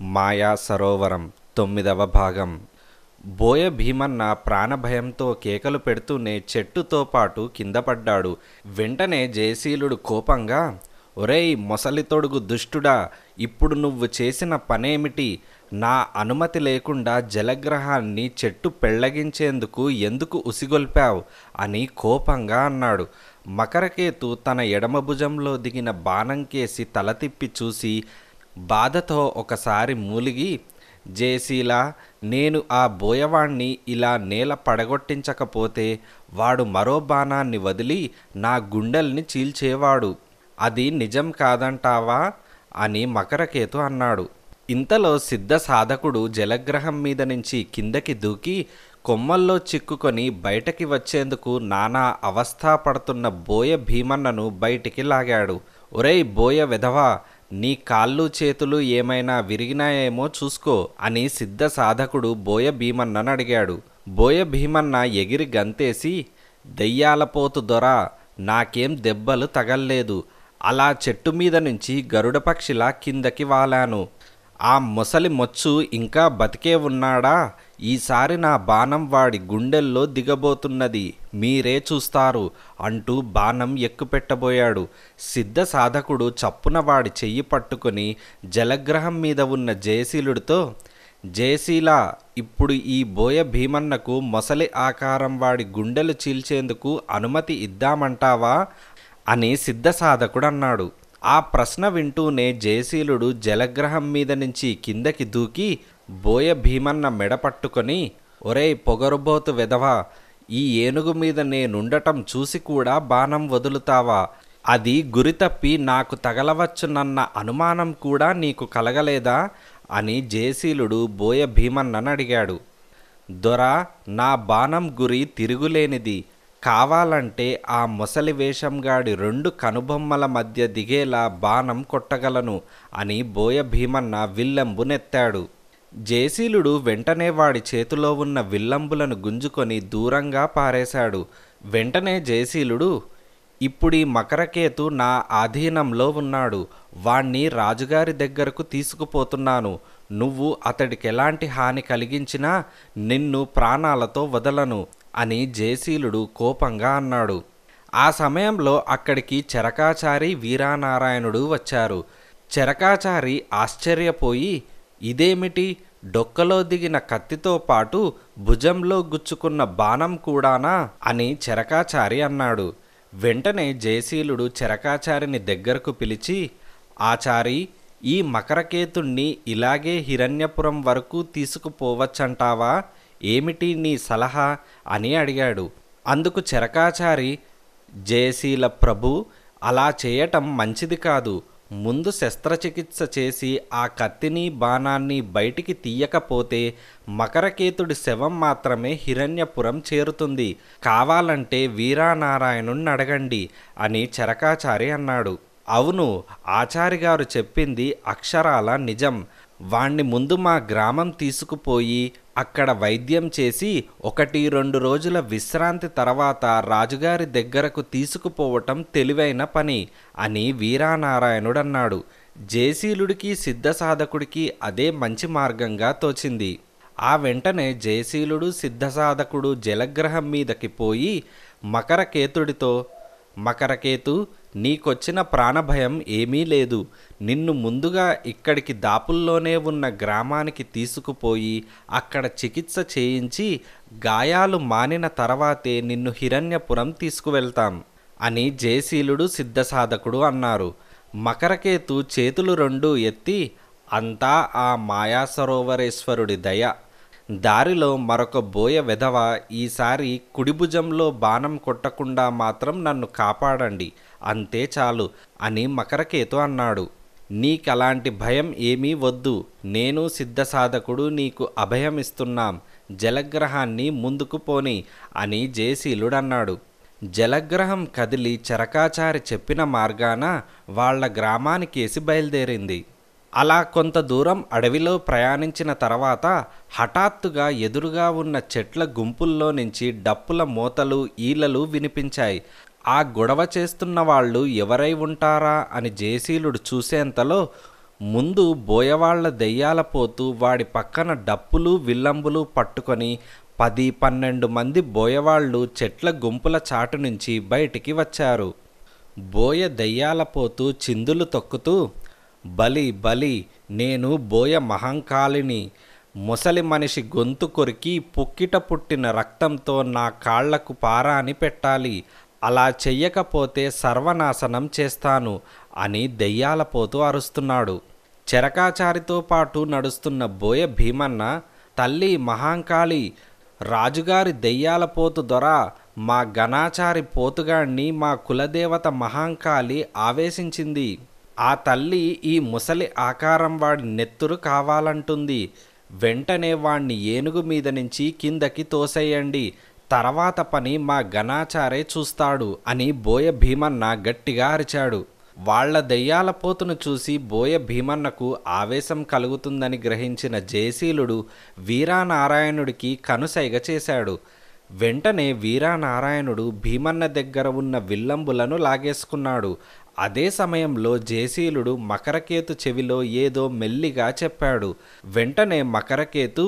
మాయా సరోవరం తొమ్మిదవ భాగం బోయ భీమన్న ప్రాణభయంతో కేకలు పెడుతూనే చెట్టుతో పాటు కింద పడ్డాడు వెంటనే జయశీలుడు కోపంగా ఒరేయ్ మొసలి తొడుగు దుష్టుడా ఇప్పుడు నువ్వు చేసిన పనేమిటి నా అనుమతి లేకుండా జలగ్రహాన్ని చెట్టు పెళ్లగించేందుకు ఎందుకు ఉసిగొల్పావు అని కోపంగా అన్నాడు మకరకేతు తన ఎడమ భుజంలో దిగిన బాణం కేసి తల తిప్పి చూసి బాధతో ఒకసారి మూలిగి జేసీలా నేను ఆ బోయవాణ్ణి ఇలా నేల పడగొట్టించకపోతే వాడు మరో బాణాన్ని వదిలి నా గుండెల్ని చీల్చేవాడు అది నిజం కాదంటావా అని మకరకేతు అన్నాడు ఇంతలో సిద్ధ సాధకుడు జలగ్రహం మీద నుంచి కిందకి దూకి కొమ్మల్లో చిక్కుకొని బయటకి వచ్చేందుకు నానా అవస్థ పడుతున్న బోయ భీమన్నను బయటికి లాగాడు ఒరేయ్ బోయ వెధవా నీ కాళ్ళు చేతులు ఏమైనా విరిగినాయేమో చూసుకో అని సిద్ధ సాధకుడు బోయ భీమన్నను అడిగాడు బోయ భీమన్న ఎగిరి గంతేసి దెయ్యాలపోతు దొరా నాకేం దెబ్బలు తగల్లేదు అలా చెట్టు మీద నుంచి గరుడ పక్షిలా కిందకి వాలాను ఆ మొసలి మొచ్చు ఇంకా బతికే ఉన్నాడా ఈసారి నా బాణం వాడి గుండెల్లో దిగబోతున్నది మీరే చూస్తారు అంటూ బాణం ఎక్కుపెట్టబోయాడు సిద్ధ సాధకుడు చప్పున వాడి చెయ్యి పట్టుకొని జలగ్రహం మీద ఉన్న జయశీలుడితో జయశీల ఇప్పుడు ఈ బోయ భీమన్నకు మొసలి ఆకారం వాడి గుండెలు చీల్చేందుకు అనుమతి ఇద్దామంటావా అని సిద్ధ సాధకుడు అన్నాడు ఆ ప్రశ్న వింటూనే జయశీలుడు జలగ్రహం మీద నుంచి కిందకి దూకి బోయ భీమన్న మెడ పట్టుకొని ఒరేయ్ పొగరుబోతు వెధవా ఈ ఏనుగు మీద నేనుండటం చూసి కూడా బాణం వదులుతావా అది గురి తప్పి నాకు తగలవచ్చునన్న అనుమానం కూడా నీకు కలగలేదా అని జయశీలుడు బోయ భీమన్నను అడిగాడు దొర నా బాణం గురి తిరుగులేనిది కావాలంటే ఆ మొసలి వేషంగాడి రెండు కనుబొమ్మల మధ్య దిగేలా బాణం కొట్టగలను అని బోయ భీమన్న విల్లంబునెత్తాడు జయశీలుడు వెంటనే వాడి చేతిలో ఉన్న విల్లంబులను గుంజుకొని దూరంగా పారేశాడు వెంటనే జయశీలుడు ఇప్పుడు ఈ మకరకేతు నా ఆధీనంలో ఉన్నాడు వాణ్ణి రాజుగారి దగ్గరకు తీసుకుపోతున్నాను నువ్వు అతడికి ఎలాంటి హాని కలిగించినా నిన్ను ప్రాణాలతో వదలను అని జయశీలుడు కోపంగా అన్నాడు ఆ సమయంలో అక్కడికి చరకాచారి వీరానారాయణుడు వచ్చారు చరకాచారి ఆశ్చర్యపోయి ఇదేమిటి డొక్కలో దిగిన కత్తితో పాటు భుజంలో గుచ్చుకున్న బాణం కూడానా అని చరకాచారి అన్నాడు వెంటనే జయశీలుడు చరకాచారిని దగ్గరకు పిలిచి ఆచారి ఈ మకరకేతుణ్ణి ఇలాగే హిరణ్యపురం వరకు తీసుకుపోవచ్చంటావా ఏమిటి నీ సలహా అని అడిగాడు అందుకు చరకాచారి జయశీల ప్రభు అలా చేయటం మంచిది కాదు ముందు శస్త్రచికిత్స చేసి ఆ కత్తిని బాణాన్ని బయటికి తీయకపోతే మకరకేతుడి శవం మాత్రమే హిరణ్యపురం చేరుతుంది కావాలంటే వీరానారాయణుణ్ణి అడగండి అని చరకాచారి అన్నాడు అవును ఆచారి గారు చెప్పింది అక్షరాల నిజం వాణ్ణి ముందు మా గ్రామం తీసుకుపోయి అక్కడ వైద్యం చేసి ఒకటి రెండు రోజుల విశ్రాంతి తర్వాత రాజుగారి దగ్గరకు తీసుకుపోవటం తెలివైన పని అని వీరానారాయణుడన్నాడు జయశీలుడికి సిద్ధసాధకుడికి అదే మంచి మార్గంగా తోచింది ఆ వెంటనే జయశీలుడు సిద్ధసాధకుడు జలగ్రహం మీదకి పోయి మకరకేతుడితో మకరకేతు నీకొచ్చిన ప్రాణభయం ఏమీ లేదు నిన్ను ముందుగా ఇక్కడికి దాపుల్లోనే ఉన్న గ్రామానికి తీసుకుపోయి అక్కడ చికిత్స చేయించి గాయాలు మానిన తర్వాతే నిన్ను హిరణ్యపురం తీసుకువెళ్తాం అని జయశీలుడు సిద్ధసాధకుడు అన్నారు మకరకేతు చేతులు రెండు ఎత్తి అంతా ఆ మాయాసరోవరేశ్వరుడి దయ దారిలో మరొక బోయ వెధవ ఈసారి కుడిభుజంలో బాణం కొట్టకుండా మాత్రం నన్ను కాపాడండి అంతే చాలు అని మకరకేతు అన్నాడు నీకలాంటి భయం ఏమీ వద్దు నేను సిద్ధసాధకుడు నీకు అభయమిస్తున్నాం జలగ్రహాన్ని ముందుకు పోని అని జయశీలుడన్నాడు జలగ్రహం కదిలి చరకాచారి చెప్పిన మార్గాన వాళ్ల గ్రామానికేసి బయలుదేరింది అలా కొంత దూరం అడవిలో ప్రయాణించిన తర్వాత హఠాత్తుగా ఎదురుగా ఉన్న చెట్ల గుంపుల్లో నుంచి డప్పుల మోతలు ఈలలు వినిపించాయి ఆ గొడవ చేస్తున్న వాళ్ళు ఎవరై ఉంటారా అని జయశీలుడు చూసేంతలో ముందు బోయవాళ్ల దెయ్యాల పోతూ వాడి పక్కన డప్పులు విల్లంబులు పట్టుకొని పది పన్నెండు మంది బోయవాళ్ళు చెట్ల గుంపుల చాటు నుంచి బయటికి వచ్చారు బోయ దెయ్యాల పోతూ చిందులు తొక్కుతూ బలి బలి నేను బోయ మహంకాళిని ముసలి మనిషి గొంతు కొరికి పుక్కిట పుట్టిన రక్తంతో నా కాళ్లకు పారాని పెట్టాలి అలా చెయ్యకపోతే సర్వనాశనం చేస్తాను అని దెయ్యాల పోతూ అరుస్తున్నాడు చెరకాచారితో పాటు నడుస్తున్న బోయ భీమన్న తల్లి మహాంకాళి రాజుగారి దెయ్యాల పోతు దొర మా గణాచారి పోతుగాణ్ణి మా కులదేవత మహాంకాళి ఆవేశించింది ఆ తల్లి ఈ ముసలి ఆకారం వాడి నెత్తురు కావాలంటుంది వెంటనే వాణ్ణి ఏనుగు మీద నుంచి కిందకి తోసేయండి తర్వాత పని మా గణాచారే చూస్తాడు అని బోయ భీమన్న గట్టిగా అరిచాడు వాళ్ల దెయ్యాల పోతును చూసి బోయ భీమన్నకు ఆవేశం కలుగుతుందని గ్రహించిన జయశీలుడు వీరానారాయణుడికి కనుసైగ చేశాడు వెంటనే వీరానారాయణుడు భీమన్న దగ్గర ఉన్న విల్లంబులను లాగేసుకున్నాడు అదే సమయంలో జయశీలుడు మకరకేతు చెవిలో ఏదో మెల్లిగా చెప్పాడు వెంటనే మకరకేతు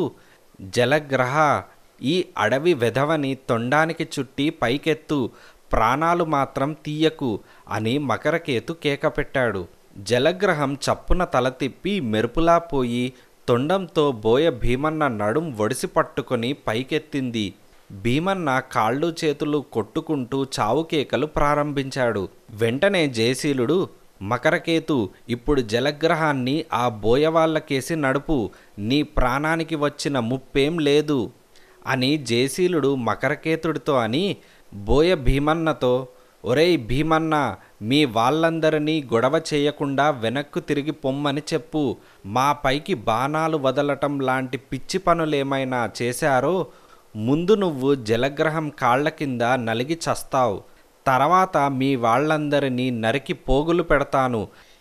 జలగ్రహ ఈ అడవి వెధవని తొండానికి చుట్టి పైకెత్తు ప్రాణాలు మాత్రం తీయకు అని మకరకేతు కేక పెట్టాడు జలగ్రహం చప్పున తల తిప్పి మెరుపులా పోయి తొండంతో బోయ భీమన్న నడుం ఒడిసి పట్టుకొని పైకెత్తింది భీమన్న కాళ్ళు చేతులు కొట్టుకుంటూ చావు కేకలు ప్రారంభించాడు వెంటనే జయశీలుడు మకరకేతు ఇప్పుడు జలగ్రహాన్ని ఆ బోయవాళ్ళకేసి నడుపు నీ ప్రాణానికి వచ్చిన ముప్పేం లేదు అని జయశీలుడు మకరకేతుడితో అని బోయ భీమన్నతో ఒరేయ్ భీమన్న మీ వాళ్ళందరినీ గొడవ చేయకుండా వెనక్కు తిరిగి పొమ్మని చెప్పు మా పైకి బాణాలు వదలటం లాంటి పిచ్చి పనులేమైనా చేశారో ముందు నువ్వు జలగ్రహం కాళ్ల కింద నలిగి చస్తావు తర్వాత మీ వాళ్ళందరినీ నరికి పోగులు పెడతాను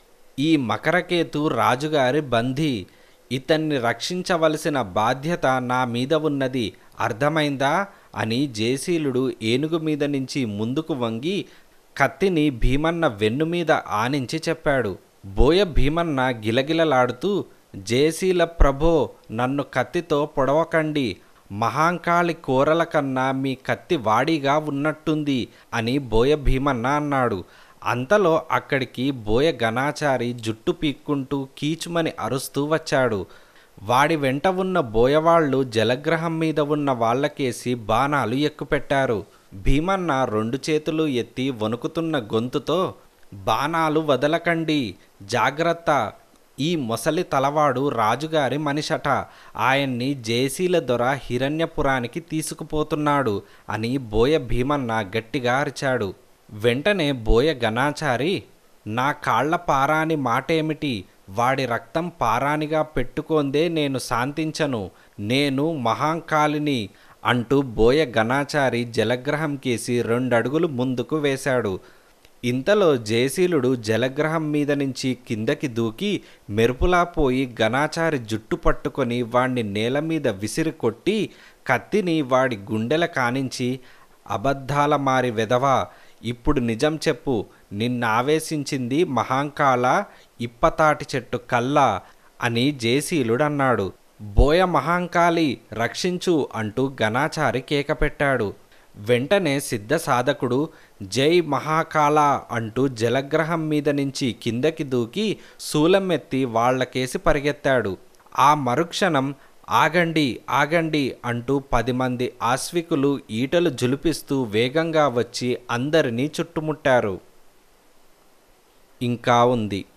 ఈ మకరకేతు రాజుగారి బందీ ఇతన్ని రక్షించవలసిన బాధ్యత నా మీద ఉన్నది అర్థమైందా అని జయశీలుడు ఏనుగు మీద నుంచి ముందుకు వంగి కత్తిని భీమన్న వెన్ను మీద ఆనించి చెప్పాడు బోయ భీమన్న గిలగిలలాడుతూ జయశీల ప్రభో నన్ను కత్తితో పొడవకండి మహాంకాళి కూరల కన్నా మీ కత్తి వాడిగా ఉన్నట్టుంది అని బోయ భీమన్న అన్నాడు అంతలో అక్కడికి బోయ గణాచారి జుట్టు పీక్కుంటూ కీచుమని అరుస్తూ వచ్చాడు వాడి వెంట ఉన్న బోయవాళ్లు జలగ్రహం మీద ఉన్న వాళ్ళకేసి బాణాలు ఎక్కుపెట్టారు భీమన్న రెండు చేతులు ఎత్తి వణుకుతున్న గొంతుతో బాణాలు వదలకండి జాగ్రత్త ఈ మొసలి తలవాడు రాజుగారి మనిషట ఆయన్ని జేసీల దొర హిరణ్యపురానికి తీసుకుపోతున్నాడు అని బోయ భీమన్న గట్టిగా అరిచాడు వెంటనే బోయ గణాచారి నా కాళ్ల పారాని మాటేమిటి వాడి రక్తం పారానిగా పెట్టుకోందే నేను శాంతించను నేను మహాంకాలిని అంటూ బోయ గణాచారి జలగ్రహం కేసి రెండడుగులు ముందుకు వేశాడు ఇంతలో జయశీలుడు జలగ్రహం మీద నుంచి కిందకి దూకి మెరుపులా పోయి గణాచారి జుట్టు పట్టుకొని వాణ్ణి నేల మీద విసిరి కొట్టి కత్తిని వాడి గుండెల కానించి అబద్ధాల మారి వెదవా ఇప్పుడు నిజం చెప్పు నిన్నావేశించింది మహాంకాళ ఇప్పతాటి చెట్టు కల్లా అని జయశీలుడన్నాడు బోయ మహాంకాళి రక్షించు అంటూ గణాచారి కేక పెట్టాడు వెంటనే సిద్ధ సాధకుడు జై మహాకాళ అంటూ జలగ్రహం మీద నుంచి కిందకి దూకి శూలమెత్తి వాళ్లకేసి పరిగెత్తాడు ఆ మరుక్షణం ఆగండి ఆగండి అంటూ పది మంది ఆశ్వికులు ఈటలు జులిపిస్తూ వేగంగా వచ్చి అందరినీ చుట్టుముట్టారు ఇంకా ఉంది